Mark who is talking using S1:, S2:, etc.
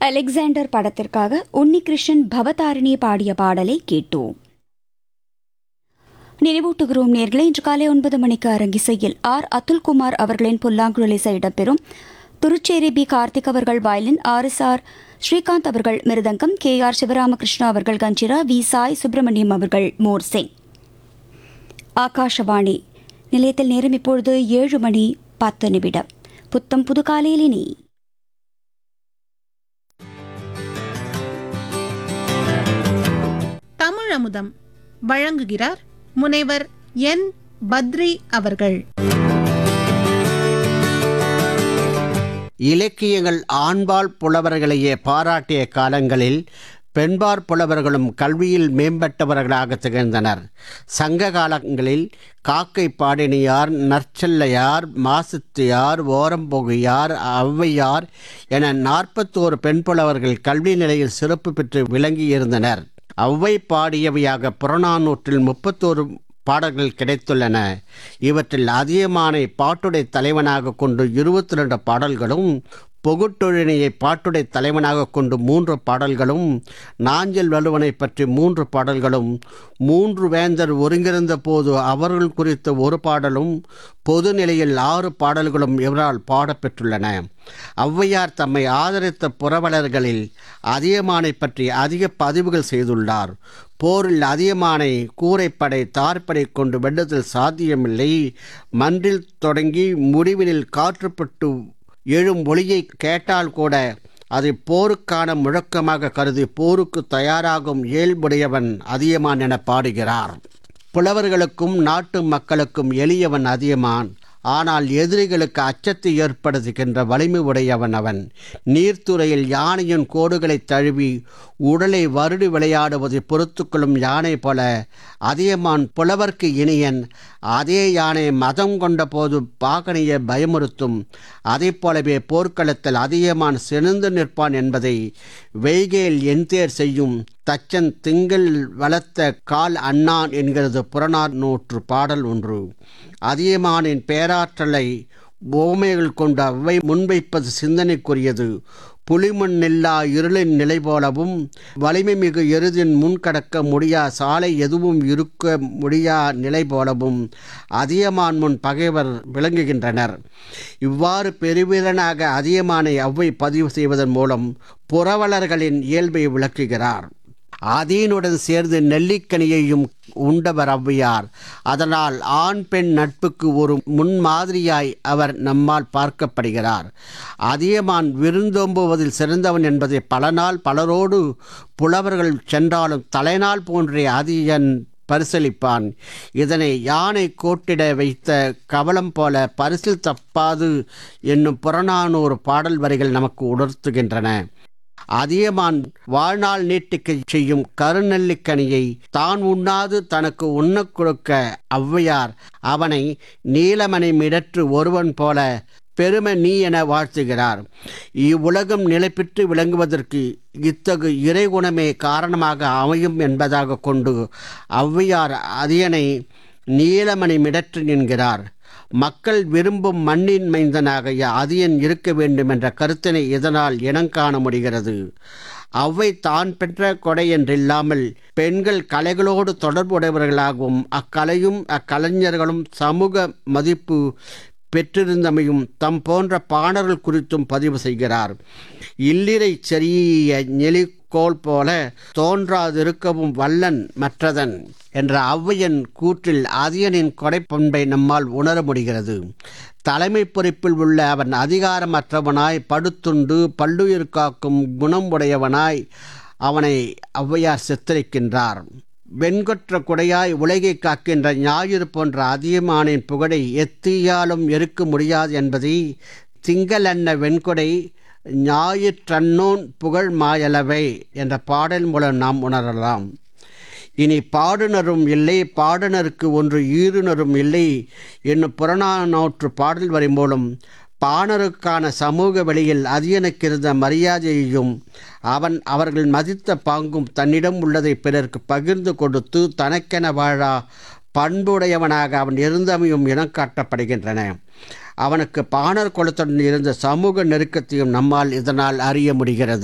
S1: Alexander படத்திற்காக உன்னிகிருஷ்ணன் பவதாரிணி பாடிய பாடலை கேட்டோம் நினைவூட்டுகிறோம் நேர்களை இன்று காலை ஒன்பது மணிக்கு அரங்கிசையில் ஆர் அதுல்குமார் அவர்களின் புல்லாங்குழல் இசை இடம்பெறும் திருச்சேரி பி கார்த்திக் அவர்கள் violin R S R Srikanth அவர்கள் மிருதங்கம் கே ஆர் சிவராமகிருஷ்ணா அவர்கள் கஞ்சிரா வி சாய் சுப்பிரமணியம் அவர்கள் மோர்சிங் ஆகாஷவாணி நிலையத்தில் நேரம் இப்பொழுது ஏழு மணி பத்து நிமிடம் புத்தம் புது காலையிலினி
S2: தமிழமுதம் வழங்குகிறார் முனைவர் என் பத்ரி அவர்கள்
S3: இலக்கியங்கள் ஆண்பால் புலவர்களையே பாராட்டிய காலங்களில் பெண்பார் புலவர்களும் கல்வியில் மேம்பட்டவர்களாக திகழ்ந்தனர் சங்க காலங்களில் காக்கை பாடினியார் நற்செல்லையார் மாசுத்தியார் ஓரம்பொகையார் ஔவையார் என நாற்பத்தோரு பெண் புலவர்கள் கல்வி நிலையில் சிறப்பு பெற்று விளங்கியிருந்தனர் ஔவை பாடியவையாக புறநானூற்றில் முப்பத்தோரு பாடல்கள் கிடைத்துள்ளன இவற்றில் அதியமானை பாட்டுடை தலைவனாக கொண்டு இருபத்தி ரெண்டு பாடல்களும் பொகுட்டொழினையை பாட்டுடை தலைவனாக கொண்டு மூன்று பாடல்களும் நாஞ்சல் வலுவனை பற்றி மூன்று பாடல்களும் மூன்று வேந்தர் ஒருங்கிருந்த போது அவர்கள் குறித்த ஒரு பாடலும் பொது நிலையில் ஆறு பாடல்களும் இவரால் பாடப்பெற்றுள்ளன ஔவையார் தம்மை ஆதரித்த புரவலர்களில் அதியமானை பற்றி அதிக பதிவுகள் செய்துள்ளார் போரில் அதியமானை கூரைப்படை தார்ப்படை கொண்டு வெள்ளத்தில் சாத்தியமில்லை மன்றில் தொடங்கி முடிவினில் காற்றுப்பட்டு எழும் ஒளியை கேட்டால் கூட அதை போருக்கான முழக்கமாக கருதி போருக்கு தயாராகும் இயல்புடையவன் அதியமான் என பாடுகிறார் புலவர்களுக்கும் நாட்டு மக்களுக்கும் எளியவன் அதியமான் ஆனால் எதிரிகளுக்கு அச்சத்தை ஏற்படுத்துகின்ற வலிமை உடையவன் அவன் நீர்த்துறையில் யானையின் கோடுகளை தழுவி உடலை வருடி விளையாடுவதை பொறுத்துக்கொள்ளும் யானை போல அதியமான் புலவர்க்கு இனியன் அதே யானை மதம் கொண்ட போது பாகனையை பயமுறுத்தும் அதை போலவே போர்க்களத்தில் அதியமான் சிறந்து நிற்பான் என்பதை வெய்கேல் என்தேர் செய்யும் தச்சன் திங்கள் வளர்த்த கால் அண்ணான் என்கிறது புறநானூற்று பாடல் ஒன்று அதியமானின் பேராற்றலை ஓமைகள் கொண்ட அவை முன்வைப்பது சிந்தனைக்குரியது புலிமண் நில்லா இருளின் நிலை போலவும் வலிமை மிகு எருதின் முன்கடக்க முடியா சாலை எதுவும் இருக்க முடியா நிலை போலவும் அதியமான் முன் பகைவர் விளங்குகின்றனர் இவ்வாறு பெருவீரனாக அதியமானை அவ்வை பதிவு செய்வதன் மூலம் புரவலர்களின் இயல்பை விளக்குகிறார் அதீனுடன் சேர்ந்து நெல்லிக்கனியையும் உண்டவர் ஔவையார் அதனால் ஆண் பெண் நட்புக்கு ஒரு முன்மாதிரியாய் அவர் நம்மால் பார்க்கப்படுகிறார் அதியமான் விருந்தோம்புவதில் சிறந்தவன் என்பதை பல நாள் பலரோடு புலவர்கள் சென்றாலும் தலைநாள் போன்றே அதியன் பரிசளிப்பான் இதனை யானை கோட்டிட வைத்த கவலம் போல பரிசில் தப்பாது என்னும் புறநானூறு பாடல் வரிகள் நமக்கு உணர்த்துகின்றன அதியமான் வாழ்நாள் நீட்டிக்க செய்யும் கருநெல்லிக்கனியை தான் உண்ணாது தனக்கு உண்ணக் கொடுக்க ஔவையார் அவனை நீலமணி மிடற்று ஒருவன் போல பெருமை நீ என வாழ்த்துகிறார் இவ்வுலகம் நிலைபெற்று விளங்குவதற்கு இத்தகு இறைகுணமே காரணமாக அமையும் என்பதாக கொண்டு ஔவையார் அதியனை நீலமணி மிடற்று என்கிறார் மக்கள் விரும்பும் மண்ணின் மைந்தனாக அதியன் இருக்க வேண்டும் என்ற கருத்தினை இதனால் இனங்காண முடிகிறது அவ்வை தான் பெற்ற கொடை என்றில்லாமல் பெண்கள் கலைகளோடு தொடர்புடையவர்களாகவும் அக்கலையும் அக்கலைஞர்களும் சமூக மதிப்பு பெற்றிருந்தமையும் தம் போன்ற பாணர்கள் குறித்தும் பதிவு செய்கிறார் இல்லிரை செறிய நெலிக்கோல் போல தோன்றாதிருக்கவும் வல்லன் மற்றதன் என்ற ஔவையன் கூற்றில் அதியனின் கொடைப்பண்பை நம்மால் உணர முடிகிறது தலைமை பொறுப்பில் உள்ள அவன் அதிகாரமற்றவனாய் படுத்துண்டு பல்லுயிர் காக்கும் குணம் உடையவனாய் அவனை ஔவையார் சித்தரிக்கின்றார் வெண்கொற்ற குடையாய் உலகை காக்கின்ற ஞாயிறு போன்ற அதியமானின் புகழை எத்தீயாலும் எருக்க முடியாது என்பதை திங்களன்ன வெண்கொடை ஞாயிற்றன்னோன் புகழ் மாயளவை என்ற பாடல் மூலம் நாம் உணரலாம் இனி பாடுனரும் இல்லை பாடுனருக்கு ஒன்று ஈருனரும் இல்லை என்னும் புறநானூற்று பாடல் வரி மூலம் பாணருக்கான சமூக வெளியில் அதியனுக்கு இருந்த மரியாதையையும் அவன் அவர்கள் மதித்த பாங்கும் தன்னிடம் உள்ளதை பிறருக்கு பகிர்ந்து கொடுத்து தனக்கென வாழா பண்புடையவனாக அவன் இருந்தமையும் இனம் காட்டப்படுகின்றன அவனுக்கு பாணர் குலத்துடன் இருந்த சமூக நெருக்கத்தையும் நம்மால் இதனால் அறிய முடிகிறது